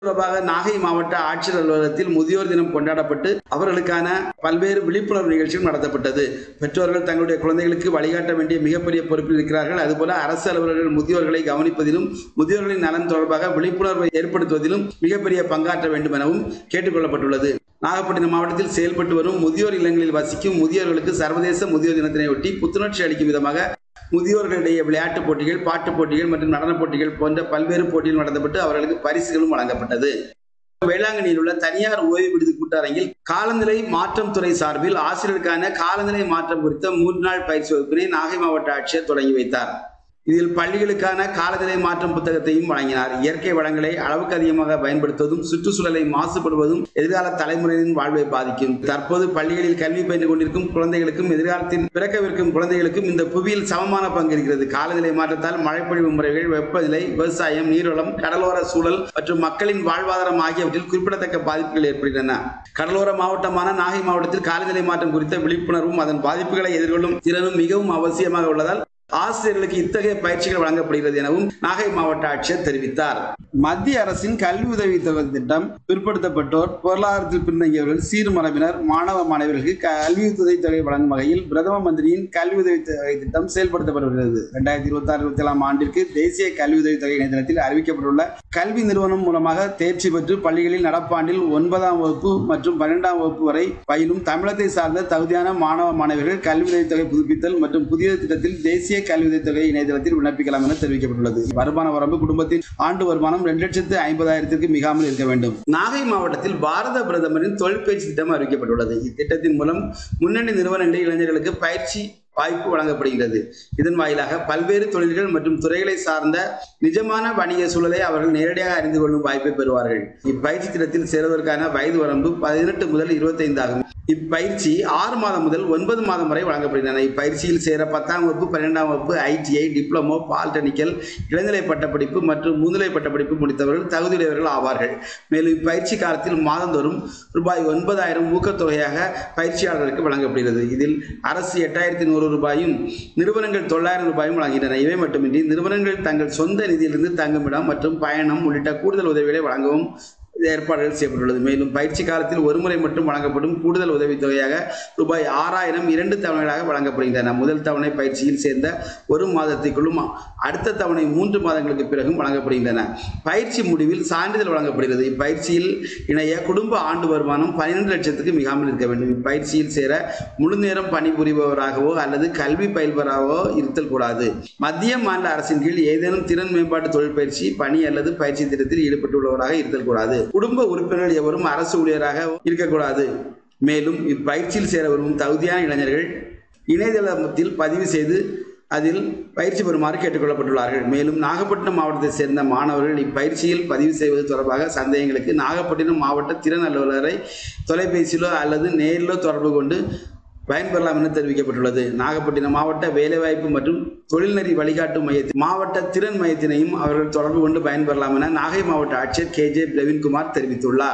தொடர்பாக நாகை மாவட்ட ஆட்சியர் அலுவலகத்தில் முதியோர் தினம் கொண்டாடப்பட்டு அவர்களுக்கான பல்வேறு விழிப்புணர்வு நிகழ்ச்சிகள் நடத்தப்பட்டது பெற்றோர்கள் தங்களுடைய குழந்தைகளுக்கு வழிகாட்ட வேண்டிய மிகப்பெரிய பொறுப்பில் இருக்கிறார்கள் அதுபோல அரசு அலுவலர்கள் முதியோர்களை கவனிப்பதிலும் முதியோர்களின் நலன் தொடர்பாக விழிப்புணர்வை ஏற்படுத்துவதிலும் மிகப்பெரிய பங்காற்ற வேண்டும் எனவும் கேட்டுக்கொள்ளப்பட்டுள்ளது நாகப்பட்டினம் மாவட்டத்தில் செயல்பட்டு வரும் முதியோர் இல்லங்களில் வசிக்கும் முதியோர்களுக்கு சர்வதேச முதியோர் தினத்தினையொட்டி புத்துணர்ச்சி அளிக்கும் விதமாக முதியோர்களிடையே விளையாட்டுப் போட்டிகள் பாட்டுப் போட்டிகள் மற்றும் நடனப் போட்டிகள் போன்ற பல்வேறு போட்டிகள் நடத்தப்பட்டு அவர்களுக்கு பரிசுகளும் வழங்கப்பட்டது வேளாங்கண்ணியில் உள்ள தனியார் ஓய்வு விடுதி கூட்டரங்கில் காலநிலை மாற்றம் துறை சார்பில் ஆசிரியருக்கான காலநிலை மாற்றம் குறித்த மூன்று நாள் பயிற்சி வகுப்பினை நாகை மாவட்ட ஆட்சியர் தொடங்கி வைத்தார் இதில் பள்ளிகளுக்கான காலநிலை மாற்றம் புத்தகத்தையும் வழங்கினார் இயற்கை வளங்களை அளவுக்கு அதிகமாக பயன்படுத்துவதும் சுற்றுச்சூழலை மாசுபடுவதும் எதிர்கால தலைமுறையின் வாழ்வை பாதிக்கும் தற்போது பள்ளிகளில் கல்வி பயின்று கொண்டிருக்கும் குழந்தைகளுக்கும் எதிர்காலத்தில் பிறக்கவிருக்கும் குழந்தைகளுக்கும் இந்த புவியில் சமமான பங்கு இருக்கிறது காலநிலை மாற்றத்தால் மழைப்பொழிவு முறைகள் வெப்பநிலை விவசாயம் நீர்வளம் கடலோர சூழல் மற்றும் மக்களின் வாழ்வாதாரம் ஆகியவற்றில் குறிப்பிடத்தக்க பாதிப்புகள் ஏற்படுகின்றன கடலோர மாவட்டமான நாகை மாவட்டத்தில் காலநிலை மாற்றம் குறித்த விழிப்புணர்வும் அதன் பாதிப்புகளை எதிர்கொள்ளும் திறனும் மிகவும் அவசியமாக உள்ளதால் ஆசிரியர்களுக்கு இத்தகைய பயிற்சிகள் வழங்கப்படுகிறது எனவும் நாகை மாவட்ட ஆட்சியர் தெரிவித்தார் மத்திய அரசின் கல்வி உதவி தொகை திட்டம் பிற்படுத்தப்பட்டோர் பொருளாதாரத்தில் பின்தங்கியவர்கள் சீர்மரபினர் மாணவ மாணவர்களுக்கு கல்வி உதவி தொகை வழங்கும் வகையில் பிரதம மந்திரியின் கல்வி உதவி தொகை திட்டம் செயல்படுத்தப்பட்டு வருகிறது இரண்டாயிரத்தி இருபத்தி ஆறு இருபத்தி ஏழாம் ஆண்டிற்கு தேசிய கல்வி உதவி தொகை இணையதளத்தில் அறிவிக்கப்பட்டுள்ள கல்வி நிறுவனம் மூலமாக தேர்ச்சி பெற்று பள்ளிகளில் நடப்பாண்டில் ஒன்பதாம் வகுப்பு மற்றும் பன்னெண்டாம் வகுப்பு வரை பயிலும் தமிழகத்தை சார்ந்த தகுதியான மாணவ மாணவர்கள் கல்வி உதவித்தொகை புதுப்பித்தல் மற்றும் புதிய திட்டத்தில் தேசிய கல்வி உதவித்தொகை இணையதளத்தில் விண்ணப்பிக்கலாம் என தெரிவிக்கப்பட்டுள்ளது வருமான வரம்பு குடும்பத்தின் ஆண்டு வருமானம் இரண்டு லட்சத்து ஐம்பதாயிரத்திற்கு மிகாமல் இருக்க வேண்டும் நாகை மாவட்டத்தில் பாரத பிரதமரின் தொழில் பயிற்சி திட்டம் அறிவிக்கப்பட்டுள்ளது இத்திட்டத்தின் மூலம் முன்னணி நிறுவனங்களில் இளைஞர்களுக்கு பயிற்சி வாய்ப்பு வழங்கப்படுகிறது இதன் வாயிலாக பல்வேறு தொழில்கள் மற்றும் துறைகளை சார்ந்த நிஜமான வணிக சூழலை அவர்கள் நேரடியாக அறிந்து கொள்ளும் வாய்ப்பை பெறுவார்கள் இப்பயிற்சி திட்டத்தில் சேருவதற்கான வயது வரம்பு பதினெட்டு முதல் இருபத்தைந்து ஆகும் இப்பயிற்சி ஆறு மாதம் முதல் ஒன்பது மாதம் வரை வழங்கப்படுகின்றன இப்பயிற்சியில் சேர பத்தாம் வகுப்பு பன்னெண்டாம் வகுப்பு ஐடிஐ டிப்ளமோ பாலிடெக்னிக்கல் இளநிலை பட்டப்படிப்பு மற்றும் முதுநிலை பட்டப்படிப்பு முடித்தவர்கள் தகுதியுடையவர்கள் ஆவார்கள் மேலும் இப்பயிற்சி காலத்தில் மாதந்தோறும் ரூபாய் ஒன்பதாயிரம் ஊக்கத்தொகையாக பயிற்சியாளர்களுக்கு வழங்கப்படுகிறது இதில் அரசு எட்டாயிரத்தி நூறு ரூபாயும் நிறுவனங்கள் தொள்ளாயிரம் ரூபாயும் வழங்குகின்றன இவை மட்டுமின்றி நிறுவனங்கள் தங்கள் சொந்த நிதியிலிருந்து தங்குமிடம் மற்றும் பயணம் உள்ளிட்ட கூடுதல் உதவிகளை வழங்கவும் ஏற்பாடுகள் செய்யப்பட்டுள்ளது மேலும் பயிற்சி காலத்தில் ஒருமுறை மட்டும் வழங்கப்படும் கூடுதல் உதவித்தொகையாக ரூபாய் ஆறாயிரம் இரண்டு தவணைகளாக வழங்கப்படுகின்றன முதல் தவணை பயிற்சியில் சேர்ந்த ஒரு மாதத்திற்குள்ளும் அடுத்த தவணை மூன்று மாதங்களுக்கு பிறகும் வழங்கப்படுகின்றன பயிற்சி முடிவில் சான்றிதழ் வழங்கப்படுகிறது இப்பயிற்சியில் இணைய குடும்ப ஆண்டு வருமானம் பன்னிரண்டு லட்சத்துக்கு மிகாமல் இருக்க வேண்டும் இப்பயிற்சியில் சேர முழு நேரம் பணிபுரிபவராகவோ அல்லது கல்வி பயில்பவராகவோ இருத்தல் கூடாது மத்திய மாநில அரசின் கீழ் ஏதேனும் திறன் மேம்பாட்டு தொழில் பயிற்சி பணி அல்லது பயிற்சி திட்டத்தில் ஈடுபட்டுள்ளவராக இருத்தல் கூடாது குடும்ப உறுப்பினர்கள் எவரும் அரசு ஊழியராக இருக்கக்கூடாது மேலும் இப்பயிற்சியில் சேர விரும்பும் தகுதியான இளைஞர்கள் இணையதளத்தில் பதிவு செய்து அதில் பயிற்சி பெறுமாறு கேட்டுக்கொள்ளப்பட்டுள்ளார்கள் மேலும் நாகப்பட்டினம் மாவட்டத்தைச் சேர்ந்த மாணவர்கள் இப்பயிற்சியில் பதிவு செய்வது தொடர்பாக சந்தேகங்களுக்கு நாகப்பட்டினம் மாவட்ட திறன் அலுவலரை தொலைபேசியிலோ அல்லது நேரிலோ தொடர்பு கொண்டு பயன்பெறலாம் என தெரிவிக்கப்பட்டுள்ளது நாகப்பட்டினம் மாவட்ட வேலைவாய்ப்பு மற்றும் தொழில்நெறி வழிகாட்டு மையத்தின் மாவட்ட திறன் மையத்தினையும் அவர்கள் தொடர்பு கொண்டு பயன்பெறலாம் என நாகை மாவட்ட ஆட்சியர் கே ஜே பிரவீன்குமார் தெரிவித்துள்ளார்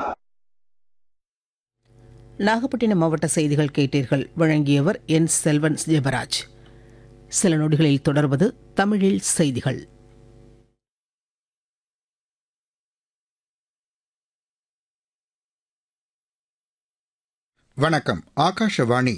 நாகப்பட்டினம் மாவட்ட செய்திகள் கேட்டீர்கள் வழங்கியவர் என் செல்வன் ஜெபராஜ் சில நொடிகளில் தொடர்வது தமிழில் செய்திகள் வணக்கம் ஆகாஷவாணி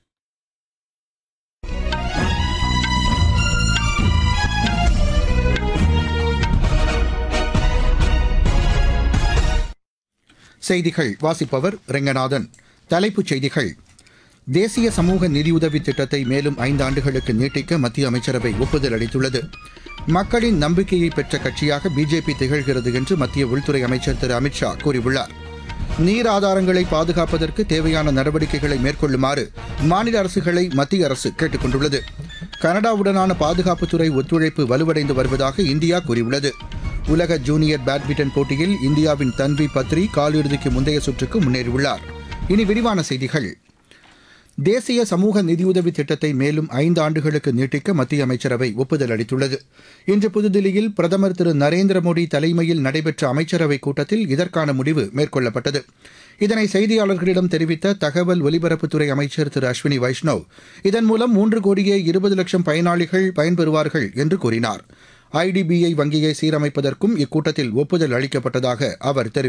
செய்திகள் வாசிப்பவர் ரெங்கநாதன் தலைப்புச் செய்திகள் தேசிய சமூக நிதியுதவி திட்டத்தை மேலும் ஐந்து ஆண்டுகளுக்கு நீட்டிக்க மத்திய அமைச்சரவை ஒப்புதல் அளித்துள்ளது மக்களின் நம்பிக்கையை பெற்ற கட்சியாக பிஜேபி திகழ்கிறது என்று மத்திய உள்துறை அமைச்சர் திரு அமித்ஷா கூறியுள்ளார் நீர் ஆதாரங்களை பாதுகாப்பதற்கு தேவையான நடவடிக்கைகளை மேற்கொள்ளுமாறு மாநில அரசுகளை மத்திய அரசு கேட்டுக் கொண்டுள்ளது கனடாவுடனான பாதுகாப்புத்துறை ஒத்துழைப்பு வலுவடைந்து வருவதாக இந்தியா கூறியுள்ளது உலக ஜூனியர் பேட்மிண்டன் போட்டியில் இந்தியாவின் தன்வி பத்ரி காலிறுதிக்கு முந்தைய சுற்றுக்கு முன்னேறியுள்ளார் இனி விரிவான செய்திகள் தேசிய சமூக நிதியுதவி திட்டத்தை மேலும் ஐந்து ஆண்டுகளுக்கு நீட்டிக்க மத்திய அமைச்சரவை ஒப்புதல் அளித்துள்ளது இன்று புதுதில்லியில் பிரதமர் திரு நரேந்திர மோடி தலைமையில் நடைபெற்ற அமைச்சரவைக் கூட்டத்தில் இதற்கான முடிவு மேற்கொள்ளப்பட்டது இதனை செய்தியாளர்களிடம் தெரிவித்த தகவல் ஒலிபரப்புத்துறை அமைச்சர் திரு அஸ்வினி வைஷ்ணவ் இதன் மூலம் மூன்று கோடியே இருபது லட்சம் பயனாளிகள் பயன்பெறுவார்கள் என்று கூறினார் ஐடிபிஐ வங்கியை சீரமைப்பதற்கும் இக்கூட்டத்தில் ஒப்புதல் அளிக்கப்பட்டதாக அவர் தெரிவித்தார்